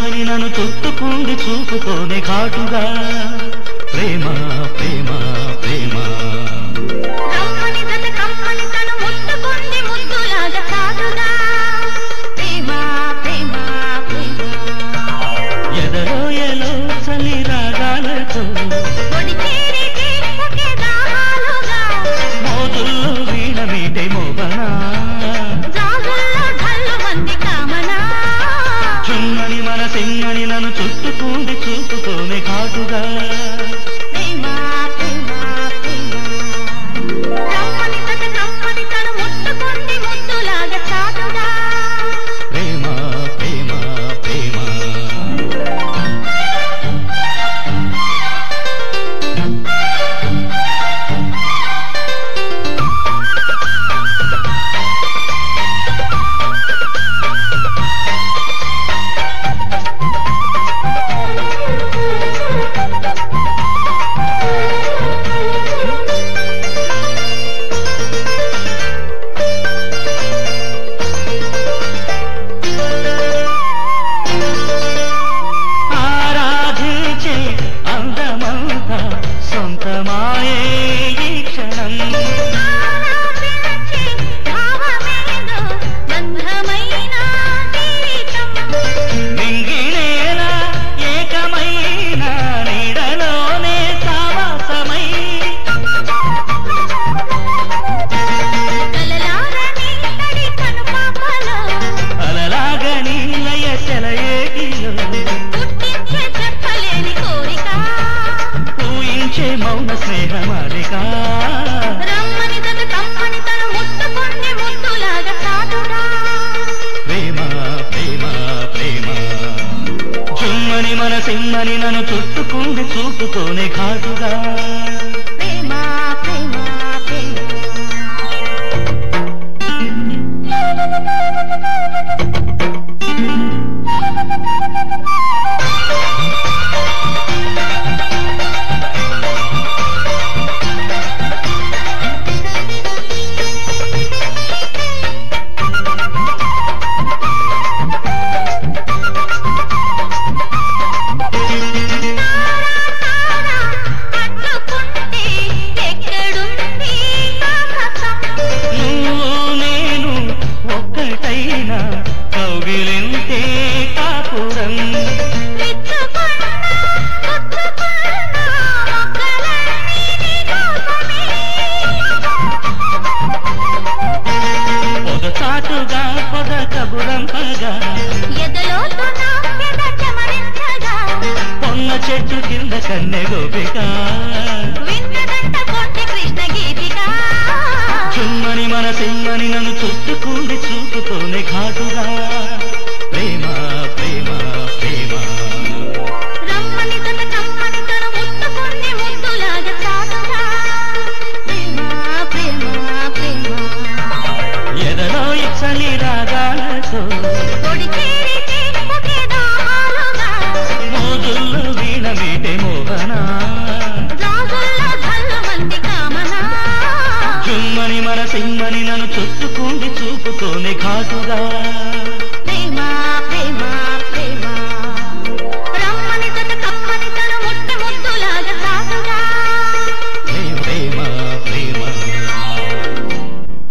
సిమ్మని నన్ను చుట్టుకుంది చూపుతోనే ఘాటుగా ప్రేమ ప్రేమ ప్రేమ రమ్మని జత కమ్మని తను ముట్టుకుంది ముద్దులాగా సాగుగా ప్రేమ ప్రేమ ప్రేమ ఎదరో ఎలో చలి రాగాలతో ఒడి చేరి తీర్చకే దాహాలుగా మోదుల్లో వీణ మీటే మోగనా జాజుల్లో ఢల్లు మంది కామనా చుమ్మని మన సిమ్మని నన్ను చుట్టుకుంది చూపుతోనే ఘాటుగా ప్రేమ ప్రేమ ప్రేమ రమ్మని జత కమ్మని తను ముట్టుకుంది ముద్దులాగా సాగుగా ప్రేమ ప్రేమ ప్రేమ ఆరాధించే అందమంతా సొంతమాయే ఈ క్షణం ఆరాధించే భావమేదో బంధమైన జీవితం మింగినేల ఏకమైన నీడలోనే సావాసమై కలలారని తడి కనుపాపలో అలలాగని లయ సెలయేటిలో పుట్టించే చెప్పలేని కోరిక ఊహించే మౌన స్నేహమాలిక రమ్మని జత కమ్మని తన ముట్టుకుంది ముద్దులాగా సాటుగా ప్రేమ ప్రేమ ప్రేమ చుమ్మని మన సిమ్మని నన్ను చుట్టుకుంది చూపుతోనే ఘాటుగా ప్రేమ ప్రేమ ప్రేమ తారా పట్టుకుంటే ఎక్కడుంది ఆకాశం నువ్వు నేను ఒక్కటైన కౌగిలింతే కాపురం విచ్చుకున్నా గుచ్చుకున్నా మొగ్గలన్నీ నీకోసమే పొదచాటుగా పొద కబురంపగా ఎదలోతు నా పెద చెమరించగా పొన్న చెట్టు కింద కన్నె